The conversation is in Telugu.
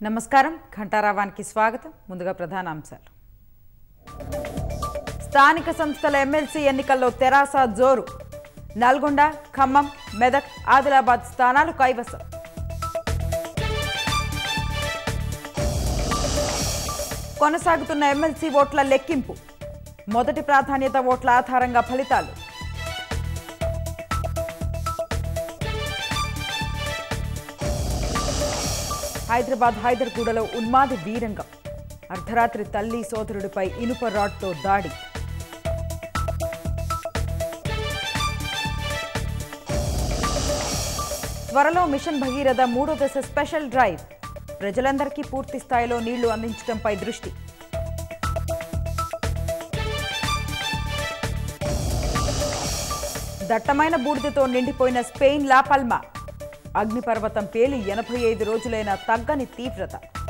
నమస్కారం ఘంటారావానికి స్వాగతం ముందుగా ప్రధాన అంశాలు స్థానిక సంస్థల ఎమ్మెల్సీ ఎన్నికల్లో తెరాస జోరు నల్గొండ ఖమ్మం మెదక్ ఆదిలాబాద్ స్థానాలు కైవసం కొనసాగుతున్న ఎమ్మెల్సీ ఓట్ల లెక్కింపు మొదటి ప్రాధాన్యత ఓట్ల ఆధారంగా ఫలితాలు హైదరాబాద్ హైదర్గూడలో ఉన్మాది వీరంగం అర్ధరాత్రి తల్లి సోదరుడిపై ఇనుప రాడ్తో దాడి త్వరలో మిషన్ భగీరథ మూడో దశ స్పెషల్ డ్రైవ్ ప్రజలందరికీ పూర్తి స్థాయిలో నీళ్లు అందించడంపై దృష్టి దట్టమైన బూడిదతో నిండిపోయిన స్పెయిన్ లాపల్మా అగ్నిపర్వతం పేలి ఎనభై ఐదు రోజులైన తగ్గని తీవ్రత